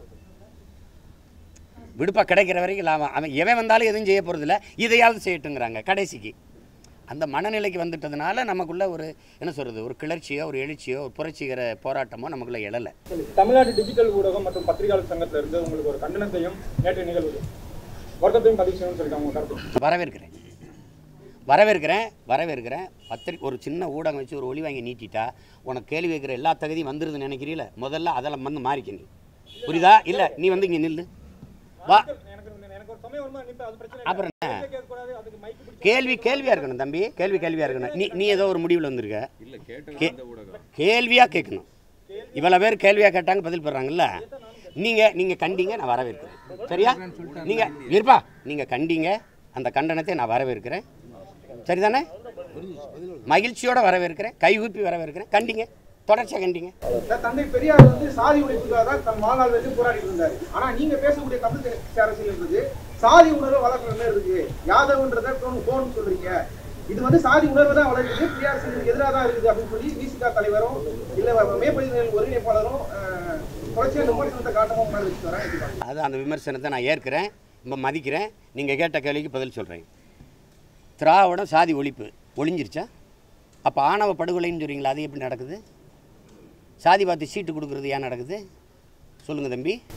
விடுப்பா கிடைக்கிற வரைக்கும் லாபம் அவன் எவன் வந்தாலும் எதுவும் செய்ய போகிறதில்ல இதையாவது செய்யட்டுங்கிறாங்க கடைசிக்கு அந்த மனநிலைக்கு வந்துட்டதுனால நமக்குள்ள ஒரு என்ன சொல்கிறது ஒரு கிளர்ச்சியோ ஒரு எழுச்சியோ ஒரு புரட்சிகர போராட்டமோ நமக்குள்ள எழலை தமிழ்நாடு டிஜிட்டல் ஊடகம் மற்றும் பத்திரிகையாளர் சங்கத்துல இருந்து உங்களுக்கு ஒரு கண்டனத்தையும் நேற்று நிகழ்வு வருத்தத்தையும் பதிவு செய்யணும்னு சொல்லிட்டாங்க உங்க கருத்து வரவேற்கிறேன் வரவேற்கிறேன் வரவேற்கிறேன் பத்திரிக்கை ஒரு சின்ன ஊடகம் வச்சு ஒரு ஒளி வாங்கி நீட்டிட்டா உனக்கு கேள்வி கேட்குற எல்லா தகுதியும் வந்துருதுன்னு நினைக்கிறீல முதல்ல அதெல்லாம் வந்து மாறிக்க நீ புரியுதா இல்லை நீ வந்து இங்கே நில்லு வா எனக்கு எனக்கு ஒரு சமயம் வருமா நிப்ப அது பிரச்சனை அப்புறம் என்ன இல்லை கேட்கக்கூடாது அதுக்கு மைக்கு பிடிச்சி கேள்வி கேள்வியாக இருக்கணும் தம்பி கேள்வி கேள்வியாக இருக்கணும் நீ நீ ஏதோ ஒரு முடிவில் வந்திருக்க கே கேள்வியாக கேட்கணும் இவ்வளோ பேர் கேள்வியாக கேட்டாங்க பதில் பெறாங்கல்ல நீங்கள் நீங்கள் கண்டீங்க நான் வரவேற்கிறேன் சரியா நீங்கள் இருப்பா நீங்கள் கண்டீங்க அந்த கண்டனத்தை நான் வரவேற்கிறேன் சரிதானே மகிழ்ச்சியோட வரவேற்கிறேன் கைகூப்பி வரவேற்கிறேன் கண்டிங்க தொடர்ச்சியாக கண்டிங்க தந்தை பெரியார் வந்து சாதி ஒழிப்புக்காக தான் தன் வாழ்நாள் வரைக்கும் போராடிட்டு இருந்தாரு ஆனா நீங்க பேசக்கூடிய தமிழ் தேசிய அரசியல் என்பது சாதி உணர்வு வளர்க்குற மாதிரி இருக்கு யாதவ்ன்றத போன் சொல்றீங்க இது வந்து சாதி உணர்வு தான் வளர்க்குது பெரியார் சிலைக்கு எதிராக தான் இருக்குது அப்படின்னு சொல்லி விசிகா தலைவரும் இல்ல மேற்படிகள் ஒருங்கிணைப்பாளரும் அஹ், தொடர்ச்சியா இந்த விமர்சனத்தை காட்டவும் மாதிரி வச்சு வரேன் எப்படி பாக்குறீங்க? அது அந்த விமர்சனத்தை நான் ஏற்கிறேன் இப்போ மதிக்கிறேன் நீங்கள் கேட்ட கேள்விக்கு பதில் சொல்கிறேன் திராவிடம் சாதி ஒழிப்பு ஒழிஞ்சிருச்சா அப்போ ஆணவ படுகொலைன்னு சொல்றீங்களா அது எப்படி நடக்குது சாதி பார்த்து சீட்டு கொடுக்குறது ஏன் நடக்குது சொல்லுங்கள் தம்பி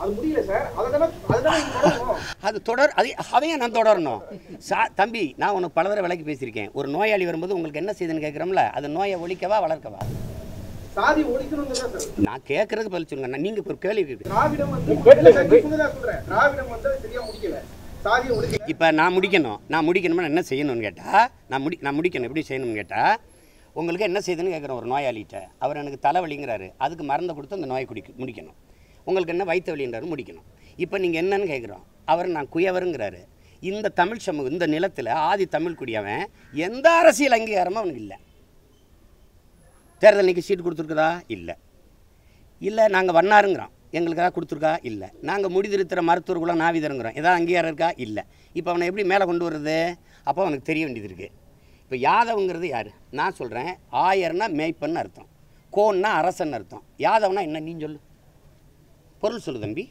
அது முடியல சார் அதை தானே அதை தானே நீங்க தொடரணும் அது தொடர் அது அதையும் நான் தொடரணும் சா தம்பி நான் உனக்கு பல தடவை விலைக்கு பேசியிருக்கேன் ஒரு நோயாளி வரும்போது உங்களுக்கு என்ன செய்யுதுன்னு கேட்குறோம்ல அது நோயை ஒழிக்கவா வளர்க்கவா சாதி ஒழிக்கணுங்கிறதா சார் நான் கேட்கறதுக்கு பதில் சொல்லுங்க நான் நீங்கள் இப்போ ஒரு கேள்வி கேட்டு திராவிடம் வந்து கேட்டல, இல்ல சார், நீ சொன்னதா சொல்றேன் திராவிடம் வந்து அது சரியா முடிக்கல சாதியை ஒழிக்கல இப்போ நான் முடிக்கணும் நான் முடிக்கணும்னா என்ன செய்யணும்னு கேட்டால் நான் முடி நான் முடிக்கணும் எப்படி செய்யணும்னு கேட்டால் உங்களுக்கு என்ன செய்யுதுன்னு கேட்குறேன் ஒரு நோயாளிகிட்ட அவர் எனக்கு தலைவலிங்கிறாரு அதுக்கு மருந்தை கொடுத்து அந்த நோயை குடிக்க முடிக்கணும் உங்களுக்கு என்ன வயிற்று வலின்றாரு முடிக்கணும் இப்போ நீங்கள் என்னன்னு கேட்குறோம் அவர் நான் குயவருங்கிறாரு இந்த தமிழ் சமூகம் இந்த நிலத்தில் ஆதி தமிழ் குடியவன் எந்த அரசியல் அங்கீகாரமும் அவனுக்கு இல்லை தேர்தல் நீக்கி சீட்டு கொடுத்துருக்குதா இல்லை இல்லை நாங்கள் வண்ணாருங்கிறோம் எங்களுக்கு ஏதாவது கொடுத்துருக்கா இல்லை நாங்கள் முடிதிருத்துகிற மருத்துவர்களும் நாவிதருங்கிறோம் ஏதாவது அங்கீகாரம் இருக்கா இல்லை இப்போ அவனை எப்படி மேலே கொண்டு வர்றது அப்போ அவனுக்கு தெரிய வேண்டியது இருக்குது இப்போ யாதவங்கிறது யார் நான் சொல்கிறேன் ஆயர்னா மேய்ப்பன்னு அர்த்தம் கோன்னா அரசன் அர்த்தம் யாதவனா என்ன நீ சொல்லு பொருள் சொல்லு தம்பி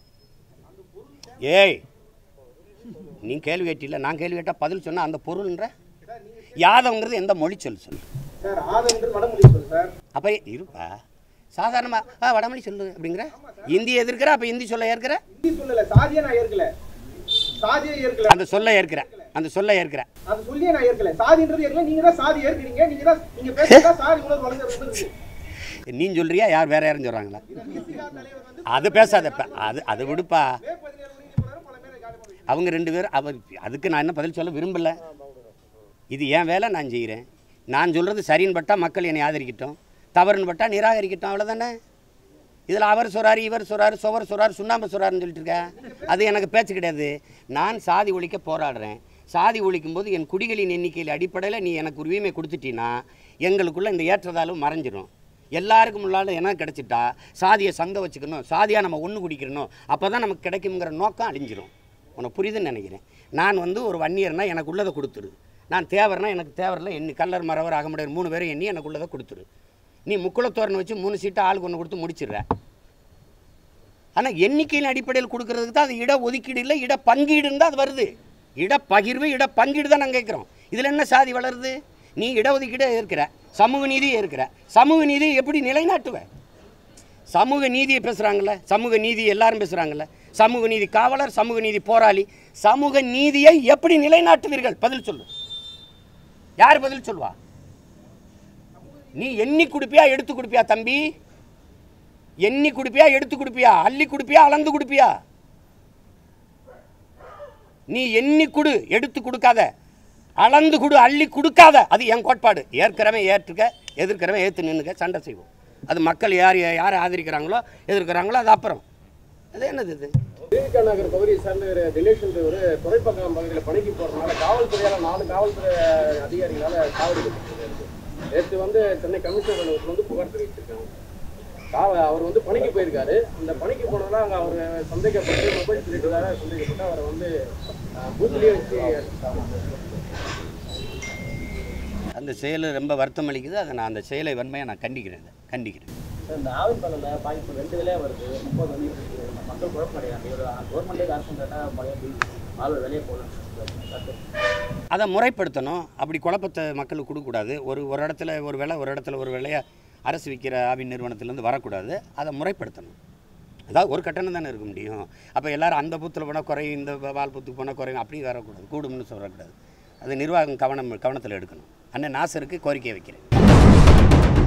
ஏய் நீ கேள்வி கேட்டில நான் கேள்வி கேட்டால் பதில் சொன்னால் அந்த பொருள்ன்ற யாதவங்கிறது எந்த மொழி சொல்லு சொல்லு சார் ஆதவன்றது வடமொழி சொல் சார் அப்போ இருப்பா சாதாரணமாக ஆ வடமொழி சொல்லு அப்படிங்கிற இந்தி எதிர்க்கிற அப்போ இந்தி சொல்ல ஏற்கிற ஹிந்தி சொல்லல சாதியை நான் ஏற்கல சாதியை ஏற்கல அந்த சொல்ல ஏற்கிற அந்த சொல்ல ஏற்கிற அது சொல்லியே நான் ஏற்கல சாதின்றது ஏற்கல நீங்க தான் சாதி ஏற்கிறீங்க நீங்க தான் நீங்க பேசுறதா சாதி உணர்வு வளர்ந்து நீ சொல்றியா யார் வேற யாரும் சொல்கிறாங்களா தலைவர் வந்து அது பேசாதப்ப அது அது விடுப்பா மே பதினேழு மணிக்கு போனாரு பல பேரை காலி பண்ணி அவங்க ரெண்டு பேரும் அவர் அதுக்கு நான் என்ன பதில் சொல்ல விரும்பல இது என் வேலை நான் செய்கிறேன் நான் சொல்கிறது சரின்னு பட்டால் மக்கள் என்னை ஆதரிக்கட்டும் தவறுன்னு பட்டால் நிராகரிக்கட்டும் அவ்வளோதானே இதில் அவர் சொல்றாரு இவர் சொல்றாரு சுவர் சொல்றாரு சுண்ணாம்பு சொல்றாருன்னு சொல்லிட்டு இருக்க அது எனக்கு பேச்சு கிடையாது நான் சாதி ஒழிக்க போராடுறேன் சாதி ஒழிக்கும் போது என் குடிகளின் எண்ணிக்கையில் அடிப்படையில் நீ எனக்கு ஒரு உரிமை கொடுத்துட்டீன்னா எங்களுக்குள்ள இந்த ஏற்றதாலும் மறைஞ்சிரும் எல்லாருக்கும் முன்னால எனக்கு கிடைச்சிட்டா சாதியை சங்க வச்சுக்கணும் சாதியாக நம்ம ஒன்று குடிக்கிறணும் அப்போ தான் நமக்கு கிடைக்குங்கிற நோக்கம் அழிஞ்சிரும் உனக்கு புரியுதுன்னு நினைக்கிறேன் நான் வந்து ஒரு வன்னியர்னா எனக்கு உள்ளதை கொடுத்துரு நான் தேவர்னா எனக்கு தேவரில் எண்ணி கல்லர் மறவர் அகமுடையர் மூணு பேரும் எண்ணி எனக்கு உள்ளதை கொடுத்துரு நீ முக்குளத்தோரனை வச்சு மூணு சீட்டை ஆளுக்கு ஒன்று கொடுத்து முடிச்சிடுற ஆனால் எண்ணிக்கையின் அடிப்படையில் கொடுக்கறதுக்கு தான் அது இட ஒதுக்கீடு இல்லை இட பங்கீடுன்னு தான் அது வருது இடப்பகிர்வு இட பங்கீடு தான் நாங்கள் கேட்குறோம் இதில் என்ன சாதி வளருது நீ இடஒதுக்கீடை ஏற்கிற சமூக நீதியை ஏற்கிற சமூக நீதியை எப்படி நிலைநாட்டுவ சமூக நீதியை பேசுகிறாங்கல்ல சமூக நீதி எல்லாரும் பேசுகிறாங்கல்ல சமூக நீதி காவலர் சமூக நீதி போராளி சமூக நீதியை எப்படி நிலைநாட்டுவீர்கள் பதில் சொல்லு யார் பதில் சொல்வா நீ எண்ணி கொடுப்பியா எடுத்து கொடுப்பியா தம்பி எண்ணி கொடுப்பியா எடுத்து கொடுப்பியா அள்ளி கொடுப்பியா அளந்து கொடுப்பியா நீ எண்ணி கொடு எடுத்து கொடுக்காத அளந்து கொடு அள்ளி கொடுக்காத அது என் கோட்பாடு ஏற்கிறவன் ஏற்றுக்க எதிர்க்கிறவன் ஏற்று நின்னுக்க சண்டை செய்வோம் அது மக்கள் யார் யார் ஆதரிக்கிறாங்களோ எதிர்க்கிறாங்களோ அது அப்புறம் அது என்னது இது திருவிக்கா நகர் பகுதியை சேர்ந்த தினேஷ் ஒரு துறைப்பக்கம் பகுதியில் பணிக்கு போறதுனால காவல்துறையால நாலு காவல்துறை அதிகாரிகளால காவடி கட்டிருக்கு நேற்று வந்து சென்னை கமிஷனர் அலுவலகத்தில் வந்து புகார் தெரிவிச்சிருக்காங்க காவ அவர் வந்து பணிக்கு போயிருக்காரு அந்த பணிக்கு போனதால அங்கே அவர் சந்தேகப்பட்டு மொபைல் திருட்டுக்காக சந்தேகப்பட்டு அவரை வந்து பூத்துலேயே வச்சு அடிச்சிட்டாங்க. அந்த செயல் ரொம்ப வருத்தம் அளிக்குது அதை நான் அந்த செயலை வன்மையாக நான் கண்டிக்கிறேன் அதை. கண்டிக்கிறேன் சார் இந்த ஆவின் பகலில் பாதிப்பு ரெண்டு விலையாக வருது முப்பது வந்து இருக்கு. மக்கள் குழப்பம் அடையாங்க இவர் கவர்மெண்ட்டே காசு கேட்டால் மழையை ஆள் வெளியே போகலாம் அதை முறைப்படுத்தணும் அப்படி குழப்பத்தை மக்களுக்கு கொடுக்கக்கூடாது ஒரு ஒரு இடத்துல ஒரு விலை ஒரு இடத்துல ஒரு விலையை அரசு விற்கிற ஆவின் நிறுவனத்துலேருந்து வரக்கூடாது அதை முறைப்படுத்தணும் அதாவது ஒரு கட்டணம் தானே இருக்க முடியும் அப்போ எல்லாரும் அந்த புத்தில் போனால் குறையும் இந்த வால் புத்துக்கு போனால் குறையும் அப்படி வரக்கூடாது கூடும்னு சொல்லக்கூடாது அது நிர்வாகம் கவனம் கவனத்தில் எடுக்கணும் அண்ணன் நாசருக்கு கோரிக்கை வைக்கிறேன்